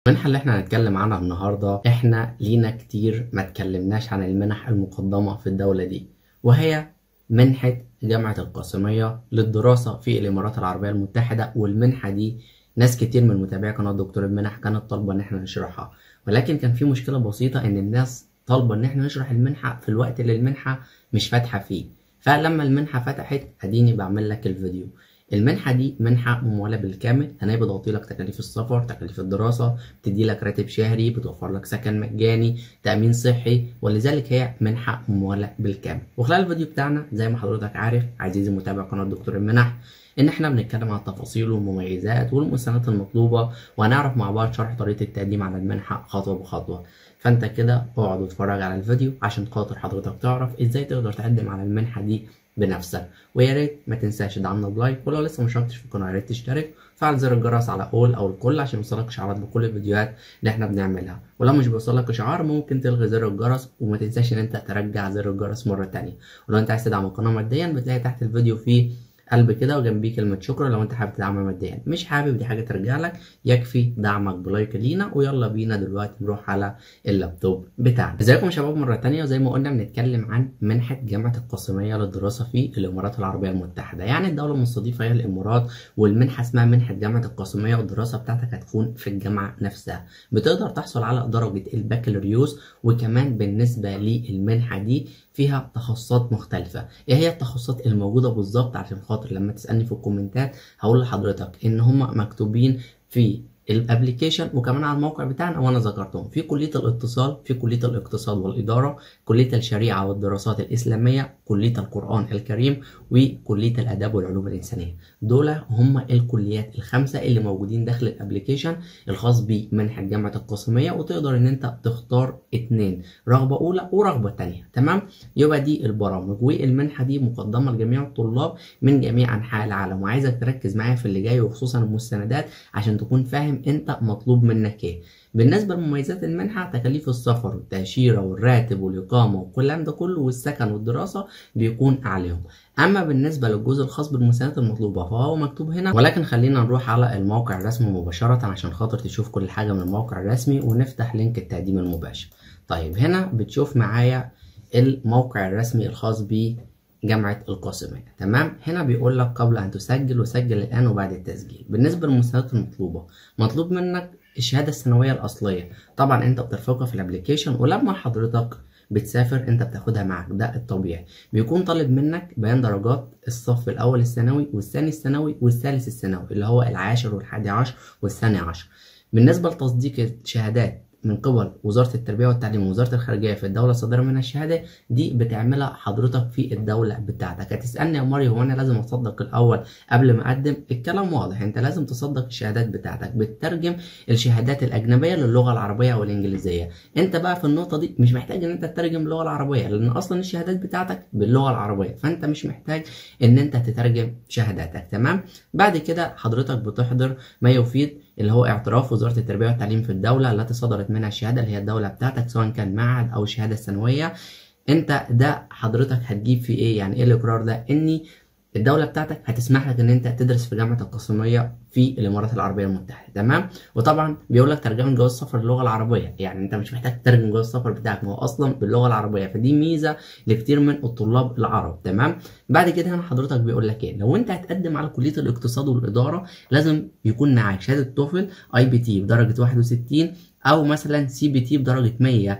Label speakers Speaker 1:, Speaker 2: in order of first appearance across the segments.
Speaker 1: المنحة اللي احنا هنتكلم عنها النهاردة احنا لينا كتير ما اتكلمناش عن المنح المقدمة في الدولة دي وهي منحة جامعة القاسمية للدراسة في الإمارات العربية المتحدة والمنحة دي ناس كتير من متابعي قناة دكتور المنح كانت طالبة إن احنا نشرحها ولكن كان في مشكلة بسيطة إن الناس طالبة إن احنا نشرح المنحة في الوقت اللي المنحة مش فاتحة فيه فلما المنحة فتحت أديني بعمل لك الفيديو المنحة دي منحة ممولة بالكامل هنا بتغطي لك تكاليف السفر تكاليف الدراسة بتدي لك راتب شهري بتوفر لك سكن مجاني تأمين صحي ولذلك هي منحة ممولة بالكامل وخلال الفيديو بتاعنا زي ما حضرتك عارف عزيزي متابع قناة دكتور المنح ان احنا بنتكلم عن التفاصيل والمميزات والمستندات المطلوبة وهنعرف مع بعض شرح طريقة التقديم على المنحة خطوة بخطوة فانت كده اقعد واتفرج على الفيديو عشان خاطر حضرتك تعرف ازاي تقدر تقدم على المنحة دي بنفسك ويا ريت ما تنساش تدعمنا بلايك ولو لسه ما اشتركتش في القناه يا ريت تشترك وفعل زر الجرس على اول او الكل عشان يوصلك اشعارات بكل الفيديوهات اللي احنا بنعملها ولو مش بيوصلك اشعار ممكن تلغي زر الجرس وما تنساش ان انت ترجع زر الجرس مره تانية ولو انت عايز تدعم القناه ماديا بتلاقي تحت الفيديو فيه قلب كده وجنبيه كلمة شكرا لو انت حابب تدعمها ماديا مش حابب دي حاجة ترجع لك يكفي دعمك بلايك لينا ويلا بينا دلوقتي نروح على اللابتوب بتاعنا ازيكم يا شباب مرة تانية وزي ما قلنا بنتكلم عن منحة جامعة القاسمية للدراسة في الامارات العربية المتحدة يعني الدولة المستضيفة هي الامارات والمنحة اسمها منحة جامعة القاسمية والدراسة بتاعتك هتكون في الجامعة نفسها بتقدر تحصل على درجة البكالوريوس وكمان بالنسبة للمنحة دي فيها تخصصات مختلفة ايه هي التخصصات الموجودة بالظبط عشان خاطر لما تسألني في الكومنتات هقول لحضرتك ان هم مكتوبين في الابلكيشن وكمان على الموقع بتاعنا وانا ذكرتهم في كليه الاتصال في كليه الاقتصاد والاداره كليه الشريعه والدراسات الاسلاميه كليه القران الكريم وكليه الاداب والعلوم الانسانيه دول هم الكليات الخمسه اللي موجودين داخل الابلكيشن الخاص بمنحه جامعه القاسميه وتقدر ان انت تختار اتنين رغبه اولى ورغبه تانية تمام يبقى دي البرامج والمنحه دي مقدمه لجميع الطلاب من جميع انحاء العالم وعايزك تركز معايا في اللي جاي وخصوصا المستندات عشان تكون فاهم انت مطلوب منك ايه بالنسبه لمميزات المنحه تكاليف السفر والتاشيره والراتب والاقامه والكلام ده كله والسكن والدراسه بيكون عليهم اما بالنسبه للجزء الخاص بالمستندات المطلوبه فهو مكتوب هنا ولكن خلينا نروح على الموقع الرسمي مباشره عشان خاطر تشوف كل حاجه من الموقع الرسمي ونفتح لينك التقديم المباشر طيب هنا بتشوف معايا الموقع الرسمي الخاص ب جامعة القاسمية تمام هنا بيقول لك قبل أن تسجل وسجل الآن وبعد التسجيل بالنسبة للمستندات المطلوبة مطلوب منك الشهادة السنوية الأصلية طبعا أنت بترفقها في الابليكيشن ولما حضرتك بتسافر انت بتاخدها معك ده الطبيعي بيكون طالب منك بيان درجات الصف الاول الثانوي والثاني الثانوي والثالث الثانوي اللي هو العاشر والحادي عشر والثاني عشر بالنسبه لتصديق الشهادات من قبل وزارة التربية والتعليم ووزارة الخارجية في الدولة الصادرة منها الشهادة دي بتعملها حضرتك في الدولة بتاعتك هتسألني يا ماري هو أنا لازم أصدق الأول قبل ما أقدم الكلام واضح أنت لازم تصدق الشهادات بتاعتك بتترجم الشهادات الأجنبية للغة العربية أو الإنجليزية أنت بقى في النقطة دي مش محتاج إن أنت تترجم اللغة العربية لأن أصلا الشهادات بتاعتك باللغة العربية فأنت مش محتاج إن أنت تترجم شهاداتك تمام بعد كده حضرتك بتحضر ما يفيد اللي هو اعتراف وزارة التربية والتعليم في الدولة التي صدرت منها الشهادة اللي هي الدولة بتاعتك سواء كان معهد أو الشهادة الثانوية أنت ده حضرتك هتجيب فيه إيه يعني إيه الإقرار ده إني الدولة بتاعتك هتسمح لك إن أنت تدرس في جامعة القاسمية في الإمارات العربية المتحدة تمام وطبعا بيقول لك ترجمة جواز السفر للغة العربية يعني أنت مش محتاج تترجم جواز السفر بتاعك ما هو أصلا باللغة العربية فدي ميزة لكتير من الطلاب العرب تمام بعد كده هنا حضرتك بيقول لك إيه لو أنت هتقدم على كلية الاقتصاد والإدارة لازم يكون معاك شهادة توفل أي بي تي بدرجة 61 أو مثلا سي بي تي بدرجة 100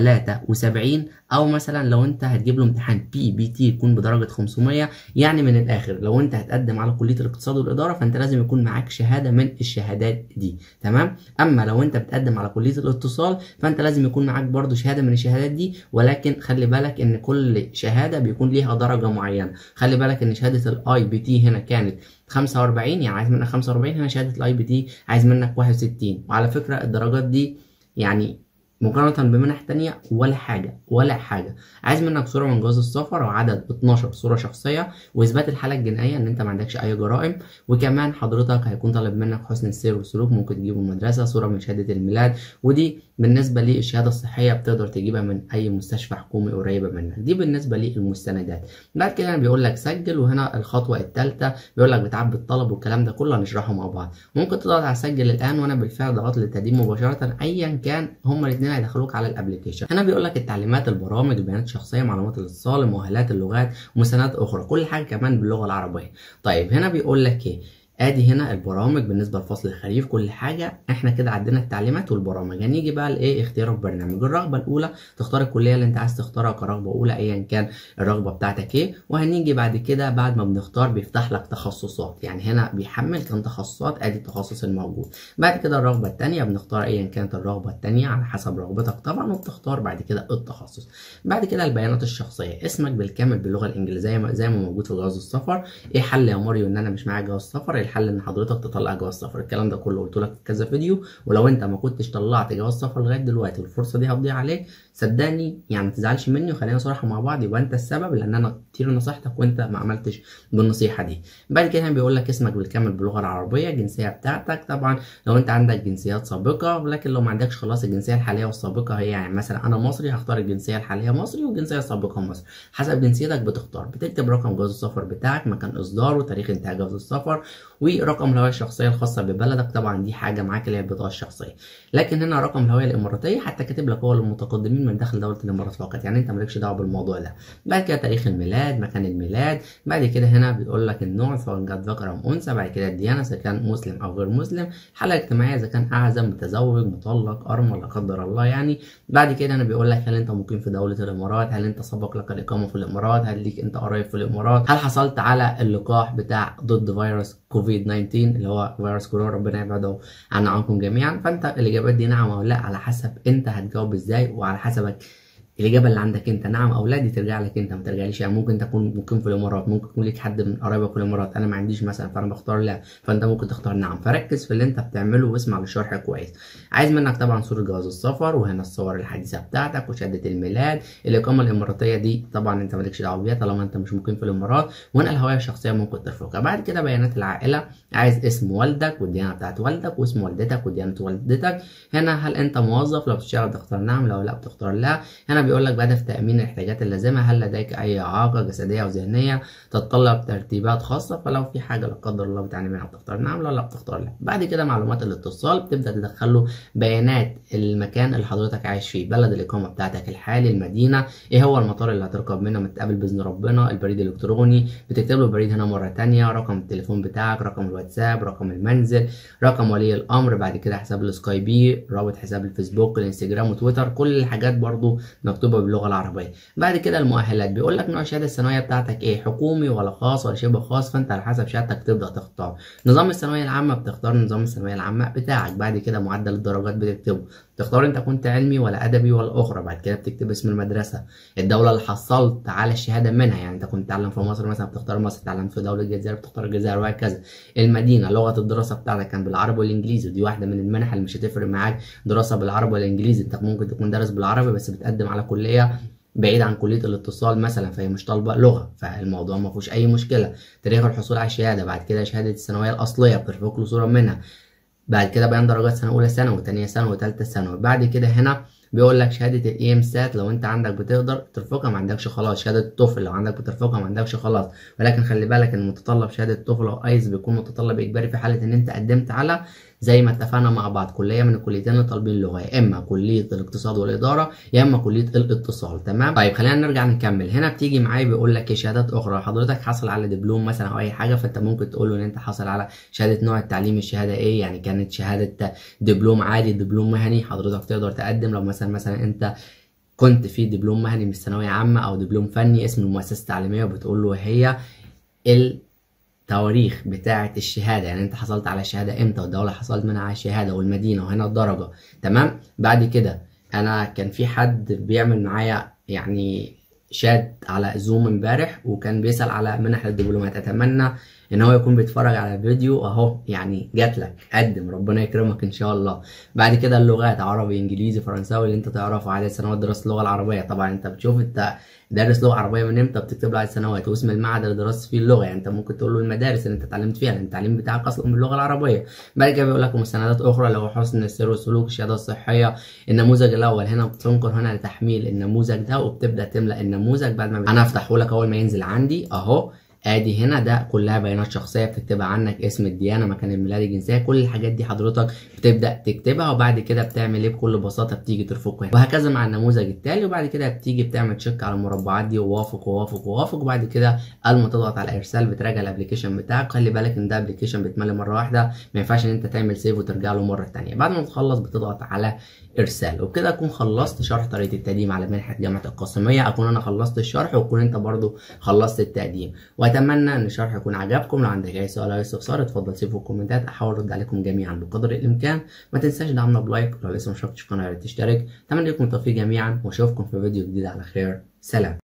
Speaker 1: 73 او مثلا لو انت هتجيب له امتحان بي بي تي يكون بدرجه 500 يعني من الاخر لو انت هتقدم على كليه الاقتصاد والاداره فانت لازم يكون معاك شهاده من الشهادات دي تمام اما لو انت بتقدم على كليه الاتصال فانت لازم يكون معاك برضو شهاده من الشهادات دي ولكن خلي بالك ان كل شهاده بيكون ليها درجه معينه خلي بالك ان شهاده الاي بي تي هنا كانت 45 يعني عايز منك 45 هنا شهاده الاي بي تي عايز منك 61 وعلى فكره الدرجات دي يعني مقارنة بمنح تانية ولا حاجة ولا حاجة عايز منك صورة من جواز السفر وعدد 12 صورة شخصية وإثبات الحالة الجنائية إن أنت ما عندكش أي جرائم وكمان حضرتك هيكون طالب منك حسن السير والسلوك ممكن تجيبه من المدرسة صورة من شهادة الميلاد ودي بالنسبة للشهادة الصحية بتقدر تجيبها من أي مستشفى حكومي قريبة منك دي بالنسبة للمستندات بعد كده بيقول لك سجل وهنا الخطوة الثالثة بيقول لك بتعبي الطلب والكلام ده كله هنشرحه مع بعض ممكن تضغط على سجل الآن وأنا بالفعل ضغطت للتقديم مباشرة أيا كان هما الاثنين هيدخلوك على الابلكيشن هنا بيقول لك التعليمات البرامج البيانات الشخصيه معلومات الاتصال المؤهلات اللغات ومستندات اخرى كل حاجه كمان باللغه العربيه طيب هنا بيقول لك ايه ادي هنا البرامج بالنسبه لفصل الخريف كل حاجه احنا كده عدينا التعليمات والبرامج هنيجي بقى لايه اختيار البرنامج الرغبه الاولى تختار الكليه اللي انت عايز تختارها كرغبه اولى ايا كان الرغبه بتاعتك ايه وهنيجي بعد كده بعد ما بنختار بيفتح لك تخصصات يعني هنا بيحمل كان تخصصات ادي التخصص الموجود بعد كده الرغبه الثانيه بنختار ايا كانت الرغبه الثانيه على حسب رغبتك طبعا وبتختار بعد كده التخصص بعد كده البيانات الشخصيه اسمك بالكامل باللغه الانجليزيه زي ما موجود في جواز السفر ايه حل يا ماريو ان انا مش معايا جواز سفر الحل ان حضرتك تطلع جواز سفر الكلام ده كله قلت لك في كذا فيديو ولو انت ما كنتش طلعت جواز سفر لغايه دلوقتي والفرصه دي هتضيع عليك صدقني يعني ما تزعلش مني وخلينا صراحه مع بعض يبقى انت السبب لان انا كتير نصيحتك وانت ما عملتش بالنصيحه دي بعد كده بيقول لك اسمك بالكامل باللغه العربيه الجنسيه بتاعتك طبعا لو انت عندك جنسيات سابقه لكن لو ما عندكش خلاص الجنسيه الحاليه والسابقه هي يعني مثلا انا مصري هختار الجنسيه الحاليه مصري والجنسيه السابقه مصر حسب جنسيتك بتختار بتكتب رقم جواز السفر بتاعك مكان اصداره تاريخ انتهاء جواز السفر ورقم الهويه الشخصيه الخاصه ببلدك طبعا دي حاجه معاك اللي هي البطاقه الشخصيه لكن هنا رقم الهويه الاماراتيه حتى كاتب لك هو المتقدمين من داخل دوله الامارات فقط يعني انت مالكش دعوه بالموضوع ده بعد كده تاريخ الميلاد مكان الميلاد بعد كده هنا بيقول لك النوع سواء كان ذكر او انثى بعد كده الديانه اذا كان مسلم او غير مسلم الحاله الاجتماعيه اذا كان اعزم متزوج مطلق ارمل لا قدر الله يعني بعد كده انا بيقول لك هل انت مقيم في دوله الامارات هل انت سبق لك الاقامه في الامارات هل ليك انت قريب في الامارات هل حصلت على اللقاح بتاع ضد فيروس كوفيد 19 اللي هو فيروس كورونا ربنا يبعده عنا عنكم جميعا فانت الاجابات دي نعم او لا على حسب انت هتجاوب ازاي وعلى حسبك الاجابه اللي عندك انت نعم او لا دي ترجع لك انت ما ترجعليش يعني ممكن تكون مقيم في الامارات ممكن يكون ليك حد من قرايبك في الامارات انا ما عنديش مثلا فانا بختار لا فانت ممكن تختار نعم فركز في اللي انت بتعمله واسمع للشرح كويس عايز منك طبعا صوره جواز السفر وهنا الصور الحديثه بتاعتك وشهاده الميلاد الاقامه الاماراتيه دي طبعا انت مالكش دعوه بيها طالما انت مش مقيم في الامارات وهنا الهويه الشخصيه ممكن ترفقها بعد كده بيانات العائله عايز اسم والدك والديانه بتاعت والدك واسم والدتك وديانه والدتك هنا هل انت موظف لو بتشتغل تختار نعم لو لا بتختار لا هنا بيقول لك بهدف تامين تأمين الاحتياجات اللازمة هل لديك أي إعاقة جسدية أو ذهنية تتطلب ترتيبات خاصة فلو في حاجة لا قدر الله بتعاني منها بتختار نعم لو لا بتختار لا بعد كده معلومات الاتصال بتبدأ تدخل له بيانات المكان اللي حضرتك عايش فيه بلد الإقامة بتاعتك الحالي المدينة إيه هو المطار اللي هتركب منه متقابل بإذن ربنا البريد الإلكتروني بتكتب له البريد هنا مرة تانية رقم التليفون بتاعك رقم الواتساب رقم المنزل رقم ولي الأمر بعد كده حساب السكاي بي رابط حساب الفيسبوك الانستجرام وتويتر كل الحاجات برضو مكتوبة باللغة العربية بعد كده المؤهلات بيقول لك نوع الشهاده الثانويه بتاعتك ايه حكومي ولا خاص ولا شبه خاص فانت على حسب شهادتك تبدا تختار نظام الثانويه العامه بتختار نظام الثانويه العامه بتاعك بعد كده معدل الدرجات بتكتبه تختار انت كنت علمي ولا ادبي ولا اخرى بعد كده بتكتب اسم المدرسه الدوله اللي حصلت على الشهاده منها يعني انت كنت تعلم في مصر مثلا بتختار مصر تعلم في دوله الجزائر بتختار الجزائر وهكذا المدينه لغه الدراسه بتاعتك كان بالعربي والانجليزي ودي واحده من المنح اللي مش هتفرق معاك دراسه بالعربي والانجليزي انت ممكن تكون دارس بالعربي بس بتقدم على كليه بعيد عن كليه الاتصال مثلا فهي مش طالبه لغه فالموضوع ما فيهوش اي مشكله تاريخ الحصول على الشهاده بعد كده شهاده الثانويه الاصليه بترفق له صوره منها بعد كده بيان درجات سنه اولى ثانوي وثانيه ثانوي وثالثه ثانوي بعد كده هنا بيقول لك شهاده الاي ام سات لو انت عندك بتقدر ترفقها ما عندكش خلاص شهاده الطفل لو عندك بترفقها ما عندكش خلاص ولكن خلي بالك ان متطلب شهاده الطفل او ايز بيكون متطلب اجباري في حاله ان انت قدمت على زي ما اتفقنا مع بعض كليه من الكليتين اللي طالبين اللغه يا اما كليه الاقتصاد والاداره يا اما كليه الاتصال تمام طيب خلينا نرجع نكمل هنا بتيجي معايا بيقول لك شهادات اخرى حضرتك حصل على دبلوم مثلا او اي حاجه فانت ممكن تقول له ان انت حصل على شهاده نوع التعليم الشهاده ايه يعني كانت شهاده دبلوم عادي دبلوم مهني حضرتك تقدر تقدم لو مثلا مثلا انت كنت في دبلوم مهني من الثانويه عامه او دبلوم فني اسم المؤسسه التعليميه وبتقول له هي ال تواريخ بتاعة الشهادة يعني انت حصلت على الشهادة امتى والدولة حصلت منها على الشهادة والمدينة وهنا الدرجة تمام بعد كده انا كان في حد بيعمل معايا يعني شات على زوم امبارح وكان بيسأل على منح الدبلومات اتمنى ان هو يكون بيتفرج على الفيديو اهو يعني جات لك قدم ربنا يكرمك ان شاء الله بعد كده اللغات عربي انجليزي فرنساوي اللي انت تعرفه عدد سنوات دراسه اللغه العربيه طبعا انت بتشوف انت دارس لغه عربيه من امتى بتكتب له عدد سنوات واسم المعهد اللي درست فيه اللغه يعني انت ممكن تقول له المدارس اللي انت اتعلمت فيها لان التعليم بتاعك اصلا باللغه العربيه بعد كده بيقول لك مستندات اخرى لو حسن السير والسلوك الشهاده الصحيه النموذج الاول هنا بتنقر هنا لتحميل النموذج ده وبتبدا تملا النموذج بعد ما انا افتحه لك اول ما ينزل عندي اهو ادي هنا ده كلها بيانات شخصيه بتكتبها عنك اسم الديانه مكان الميلاد الجنسيه كل الحاجات دي حضرتك بتبدا تكتبها وبعد كده بتعمل ايه بكل بساطه بتيجي ترفقه هنا وهكذا مع النموذج التالي وبعد كده بتيجي بتعمل تشيك على المربعات دي ووافق ووافق ووافق وبعد كده اول ما تضغط على ارسال بتراجع الابلكيشن بتاعك خلي بالك ان ده ابلكيشن بيتملي مره واحده ما ينفعش ان انت تعمل سيف وترجع له مره ثانيه بعد ما تخلص بتضغط على ارسال وبكده اكون خلصت شرح طريقه التقديم على منحه جامعه القاسميه اكون انا خلصت الشرح وتكون انت برضو خلصت التقديم واتمنى ان الشرح يكون عجبكم لو عندك اي سؤال او استفسار اتفضل سيبه في الكومنتات احاول ارد عليكم جميعا بقدر الامكان ما تنساش دعمنا بلايك ولو لسه ما اشتركتش في القناه يا ريت تشترك اتمنى لكم التوفيق جميعا واشوفكم في فيديو جديد على خير سلام